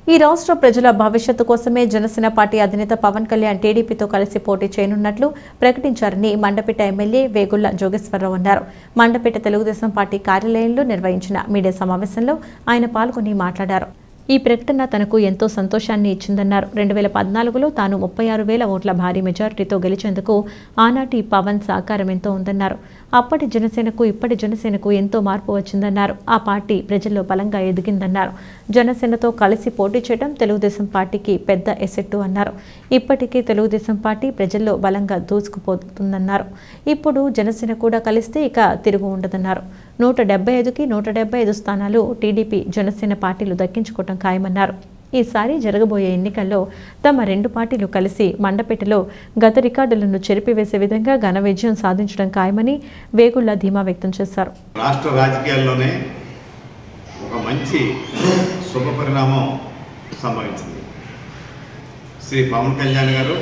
ఈ రాష్ట్ర ప్రజల భవిష్యత్తు కోసమే జనసేన పార్టీ అధినేత పవన్ కళ్యాణ్ టీడీపీతో కలిసి పోటీ చేయనున్నట్లు ప్రకటించారని మండపేట ఎమ్మెల్యే వేగుళ్ల జోగేశ్వరరావు అన్నారు మండపేట తెలుగుదేశం పార్టీ కార్యాలయంలో నిర్వహించిన మీడియా సమావేశంలో ఆయన పాల్గొని మాట్లాడారు ఈ ప్రకటన తనకు ఎంతో సంతోషాన్ని ఇచ్చిందన్నారు రెండు వేల పద్నాలుగులో తాను ముప్పై ఆరు వేల ఓట్ల భారీ మెజారిటీతో గెలిచేందుకు ఆనాటి పవన్ సహకారం ఎంతో ఉందన్నారు అప్పటి జనసేనకు ఇప్పటి జనసేనకు ఎంతో మార్పు వచ్చిందన్నారు ఆ పార్టీ ప్రజల్లో బలంగా ఎదిగిందన్నారు జనసేనతో కలిసి పోటీ చేయడం తెలుగుదేశం పార్టీకి పెద్ద ఎసెట్టు అన్నారు ఇప్పటికీ తెలుగుదేశం పార్టీ ప్రజల్లో బలంగా దూసుకుపోతుందన్నారు ఇప్పుడు జనసేన కూడా కలిస్తే ఇక తిరుగు ఉండదన్నారు నూట డెబ్బై ఐదుకి నూట డెబ్బై ఐదు స్థానాలు టీడీపీ జనసేన పార్టీలు దక్కించుకోవడం ఖాయమన్నారు ఈసారి జరగబోయే ఎన్నికల్లో తమ రెండు పార్టీలు కలిసి మండపేటలో గత రికార్డులను చెరిపివేసే విధంగా ఘన విజయం సాధించడం ఖాయమని వేగుళ్ల ధీమా వ్యక్తం చేశారు రాష్ట్ర రాజకీయాల్లోనే ఒక మంచి శుభ పరిణామం సంభవించింది శ్రీ పవన్ కళ్యాణ్ గారు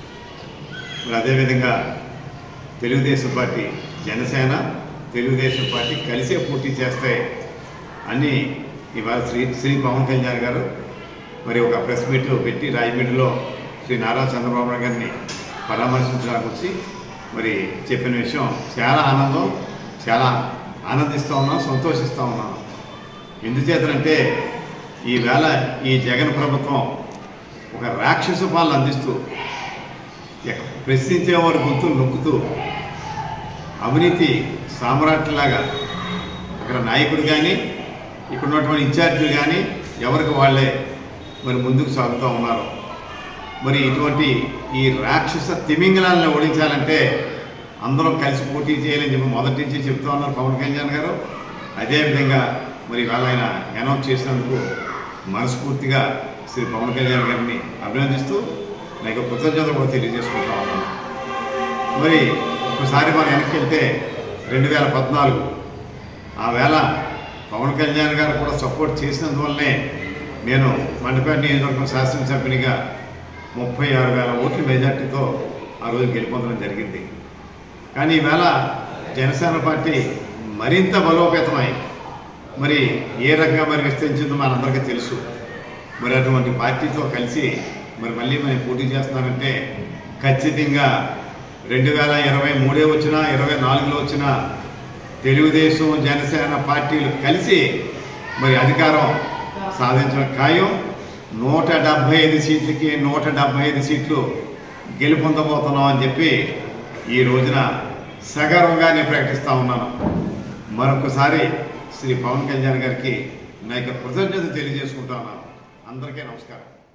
మరి అదేవిధంగా తెలుగుదేశం పార్టీ జనసేన తెలుగుదేశం పార్టీ కలిసే పోటీ చేస్తే అని ఇవాళ శ్రీ శ్రీ పవన్ కళ్యాణ్ గారు మరి ఒక ప్రెస్ మీట్ పెట్టి రాజమండ్రిలో శ్రీ నారా చంద్రబాబు నాయుడు గారిని పరామర్శించడానికి వచ్చి మరి చెప్పిన విషయం చాలా ఆనందం చాలా ఆనందిస్తూ ఉన్నాం సంతోషిస్తూ ఉన్నాం ఎందుచేతనంటే ఈవేళ ఈ జగన్ ప్రభుత్వం ఒక రాక్షస పాలన అందిస్తూ ఎక్క- ప్రశ్నించే వారి గొంతులు నొక్కుతూ అవినీతి సామ్రాట్లాగా అక్కడ నాయకుడు కానీ ఇక్కడ ఉన్నటువంటి ఇన్ఛార్జీలు కానీ ఎవరికి వాళ్ళే మరి ముందుకు సాగుతూ ఉన్నారు మరి ఇటువంటి ఈ రాక్షస తిమింగళాలను ఓడించాలంటే అందరం కలిసి పోటీ చేయాలని చెప్పి మొదటి నుంచి చెప్తా ఉన్నారు పవన్ కళ్యాణ్ గారు అదేవిధంగా మరి ఇవాళ ఆయన అనౌన్స్ చేసినందుకు మనస్ఫూర్తిగా శ్రీ పవన్ కళ్యాణ్ గారిని అభినందిస్తూ నాకు కృతజ్ఞతలు కూడా తెలియజేసుకుంటా ఉన్నాను మరి ఒకసారి మనం వెనక్కి వెళ్తే రెండు వేల పద్నాలుగు ఆ వేళ పవన్ కళ్యాణ్ గారు కూడా సపోర్ట్ చేసినందువల్లనే నేను మండపేట నియోజకవర్గం శాసనసభ్యునిగా ముప్పై ఆరు వేల ఓట్ల మెజార్టీతో ఆ రోజు గెలుపొందడం జరిగింది కానీ ఈవేళ జనసేన పార్టీ మరింత బలోపేతమై మరి ఏ రకంగా మరి విస్తరించిందో మనందరికీ తెలుసు మరి అటువంటి పార్టీతో కలిసి మరి మళ్ళీ మనం పోటీ చేస్తున్నారంటే ఖచ్చితంగా రెండు వేల ఇరవై మూడే వచ్చినా ఇరవై నాలుగులో వచ్చినా తెలుగుదేశం జనసేన పార్టీలు కలిసి మరి అధికారం సాధించడం ఖాయం నూట డెబ్భై ఐదు సీట్లకి నూట డెబ్భై ఐదు సీట్లు గెలుపొందబోతున్నాం అని చెప్పి ఈ రోజున సగర్వంగా నేను ప్రకటిస్తా ఉన్నాను మరొకసారి శ్రీ పవన్ కళ్యాణ్ గారికి నా యొక్క కృతజ్ఞత తెలియజేసుకుంటా ఉన్నాను అందరికీ నమస్కారం